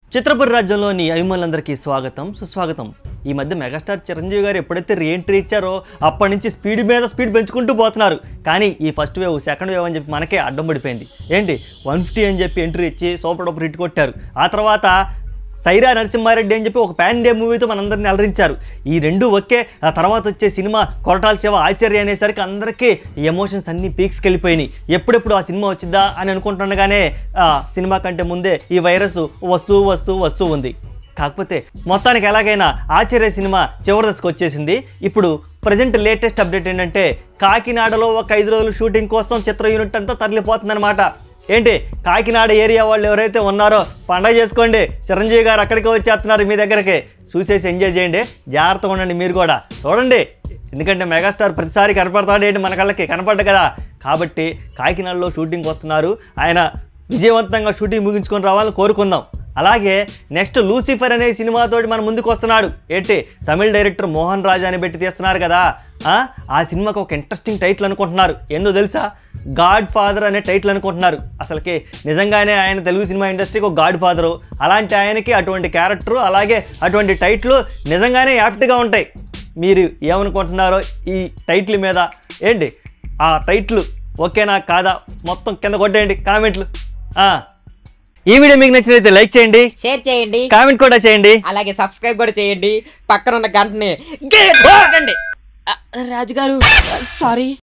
చిత్రపురి రాజ్యంలోని అభిమానులందరికీ స్వాగతం సుస్వాగతం ఈ మధ్య మెగాస్టార్ చిరంజీవి గారు ఎప్పుడైతే రీఎంట్రీ ఇచ్చారో అప్పటి నుంచి స్పీడ్ మీద స్పీడ్ పెంచుకుంటూ పోతున్నారు కానీ ఈ ఫస్ట్ వేవ్ సెకండ్ వేవ్ అని చెప్పి మనకే అడ్డం పడిపోయింది ఏంటి వన్ ఫిఫ్టీ అని చెప్పి ఎంట్రీ ఇచ్చి సూపర్ డూపర్ హిట్ కొట్టారు ఆ తర్వాత సైరా నరసింహారెడ్డి అని చెప్పి ఒక పాన్ ఇండియా మూవీతో మనందరిని అలరించారు ఈ రెండు ఒకే ఆ తర్వాత వచ్చే సినిమా కొరటాల శివ ఆశ్చర్య అనేసరికి అందరికీ ఈ ఎమోషన్స్ అన్ని పీక్స్కి వెళ్ళిపోయినాయి ఎప్పుడెప్పుడు ఆ సినిమా వచ్చిద్దా అని అనుకుంటుండగానే ఆ సినిమా కంటే ముందే ఈ వైరస్ వస్తూ వస్తూ వస్తూ ఉంది కాకపోతే మొత్తానికి ఎలాగైనా ఆశ్చర్య సినిమా చివరి దశకు వచ్చేసింది ఇప్పుడు ప్రజెంట్ లేటెస్ట్ అప్డేట్ ఏంటంటే కాకినాడలో ఒక ఐదు రోజులు షూటింగ్ కోసం చిత్ర యూనిట్ అంతా తరలిపోతుందన్నమాట ఏంటి కాకినాడ ఏరియా వాళ్ళు ఎవరైతే ఉన్నారో పండగ చేసుకోండి చిరంజీవి గారు అక్కడికి వచ్చేస్తున్నారు మీ దగ్గరికి చూసేసి ఎంజాయ్ చేయండి జాగ్రత్తగా ఉండండి మీరు కూడా చూడండి ఎందుకంటే మెగాస్టార్ ప్రతిసారి కనపడతాడు ఏంటి మన కళ్ళకి కనపడ్డ కదా కాబట్టి కాకినాడలో షూటింగ్ వస్తున్నారు ఆయన విజయవంతంగా షూటింగ్ ముగించుకొని రావాలని కోరుకుందాం అలాగే నెక్స్ట్ లూసిఫర్ అనే సినిమాతోటి మన ముందుకు వస్తున్నాడు ఏంటి తమిళ డైరెక్టర్ మోహన్ రాజా అని పెట్టి తీస్తున్నారు కదా ఆ? ఆ సినిమాకి ఒక ఇంట్రెస్టింగ్ టైటిల్ అనుకుంటున్నారు ఏందో తెలుసా గాడ్ ఫాదర్ అనే టైటిల్ అనుకుంటున్నారు అసలుకి నిజంగానే ఆయన తెలుగు సినిమా ఇండస్ట్రీకి ఒక గాడ్ ఫాదరు అలాంటి ఆయనకి అటువంటి క్యారెక్టర్ అలాగే అటువంటి టైటిల్ నిజంగానే యాప్ట్గా ఉంటాయి మీరు ఏమనుకుంటున్నారో ఈ టైటిల్ మీద ఏంటి ఆ టైటిల్ ఓకేనా కాదా మొత్తం కింద కొట్టేయండి కామెంట్లు ఆ. ఈ వీడియో మీకు నచ్చినైతే లైక్ చేయండి షేర్ చేయండి కామెంట్ కూడా చేయండి అలాగే సబ్స్క్రైబ్ కూడా చేయండి పక్కన ఉన్న గంటని గట్టిగా కొట్టండి. ఆ, రాజుగారు సారీ